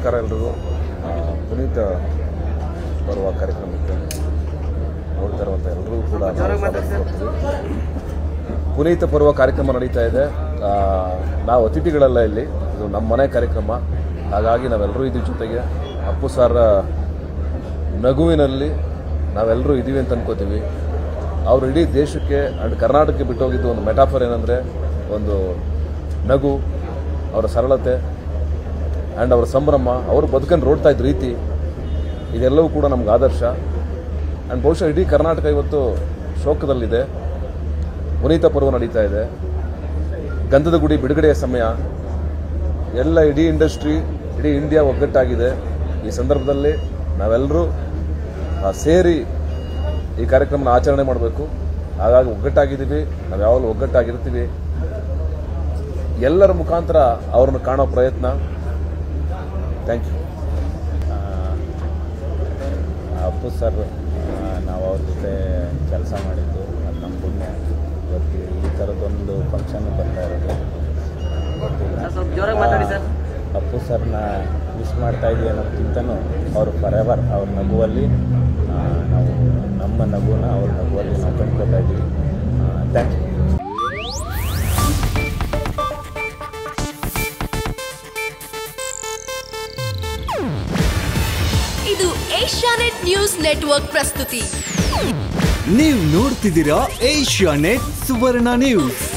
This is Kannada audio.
ನಮಸ್ಕಾರ ಎಲ್ರಿಗೂ ಆ, ಪುನೀತ ಬರುವ ಕಾರ್ಯಕ್ರಮಕ್ಕೆ ನೋಡ್ತಾ ಇರುವಂಥ ಎಲ್ರಿಗೂ ಕೂಡ ನಾವು ಸ್ವಾಗತ ಕೊಡ್ತೀವಿ. ಪುನೀತ ಪರ್ವ ಕಾರ್ಯಕ್ರಮ ನಡೀತಾ ಇದೆ ಆ, ನಾವು ಅತಿಥಿಗಳಲ್ಲ ಇಲ್ಲಿ ಇದು ನಮ್ಮ ಮನೆ ಕಾರ್ಯಕ್ರಮ ಹಾಗಾಗಿ ನಾವೆಲ್ಲರೂ ಇದ್ದೀವಿ ಜೊತೆಗೆ ಅಪ್ಪು ಸಾರ ನಗುವಿನಲ್ಲಿ ನಾವೆಲ್ಲರೂ ಇದ್ದೀವಿ ಅಂತ ಅನ್ಕೋತೀವಿ ಅವರು ಇಡೀ ದೇಶಕ್ಕೆ ಆ್ಯಂಡ್ ಕರ್ನಾಟಕಕ್ಕೆ ಬಿಟ್ಟೋಗಿದ್ದು ಒಂದು ಮೆಟಾಫರ್ ಏನಂದರೆ ಒಂದು ನಗು ಅವರ ಸರಳತೆ ಆ್ಯಂಡ್ ಅವರ ಸಂಭ್ರಮ ಅವರು ಬದುಕನ್ನು ನೋಡ್ತಾ ಇದ್ದ ರೀತಿ ಇದೆಲ್ಲವೂ ಕೂಡ ನಮ್ಗೆ ಆದರ್ಶ ಆ್ಯಂಡ್ ಬಹುಶಃ ಇಡೀ ಕರ್ನಾಟಕ ಇವತ್ತು ಶೋಕದಲ್ಲಿದೆ ಪುನೀತ ಪರ್ವ ನಡೀತಾ ಇದೆ ಗಂಧದ ಗುಡಿ ಬಿಡುಗಡೆಯ ಸಮಯ ಎಲ್ಲ ಇಡೀ ಇಂಡಸ್ಟ್ರಿ ಇಡೀ ಇಂಡಿಯಾ ಒಗ್ಗಟ್ಟಾಗಿದೆ ಈ ಸಂದರ್ಭದಲ್ಲಿ ನಾವೆಲ್ಲರೂ ಆ, ಸೇರಿ ಈ ಕಾರ್ಯಕ್ರಮನ ಆಚರಣೆ ಮಾಡಬೇಕು ಹಾಗಾಗಿ ಒಗ್ಗಟ್ಟಾಗಿದ್ದೀವಿ ನಾವು ಯಾವಾಗಲೂ ಒಗ್ಗಟ್ಟಾಗಿರ್ತೀವಿ ಎಲ್ಲರ ಮುಖಾಂತರ ಅವ್ರನ್ನ ಕಾಣೋ ಪ್ರಯತ್ನ ಥ್ಯಾಂಕ್ ಯು ಅಪ್ಪು ಸರ್ ನಾವು ಅವ್ರ ಜೊತೆ ಕೆಲಸ ಮಾಡಿದ್ದು ಅದು ನಮ್ಮ ಪುಣ್ಯ ಇವತ್ತು ಈ ಥರದೊಂದು ಫಂಕ್ಷನ್ ಬರ್ತಾ ಇರೋದು ಗೊತ್ತಿಲ್ಲ. ಸ್ವಲ್ಪ ಜೋರಾಗಿ ಮಾತಾಡಿ ಸರ್ ಆ, ಅಪ್ಪು ಸರ್ನ ಮಿಸ್ ಮಾಡ್ತಾ ಇದೀವಿ ಅನ್ನೋದಕ್ಕಿಂತನೂ ಅವರು ಫರೆವರ್ ಅವ್ರ ನಗುವಲ್ಲಿ ಆ, ನಾವು ನಮ್ಮ ನಗುನ ಅವ್ರ ನಗುವಲ್ಲಿ ನಾವು ಕಂಡ್ಕೊತಾ ಇದ್ದೀವಿ ಥ್ಯಾಂಕ್ ಯು ಇದು ಏಷ್ಯಾನೆಟ್ ನ್ಯೂಸ್ ನೆಟ್ವರ್ಕ್ ಪ್ರಸ್ತುತಿ ನೀವು ನೋಡ್ತಿದ್ದೀರಾ ಏಷ್ಯಾ ನೆಟ್ ಸುವರ್ಣ ನ್ಯೂಸ್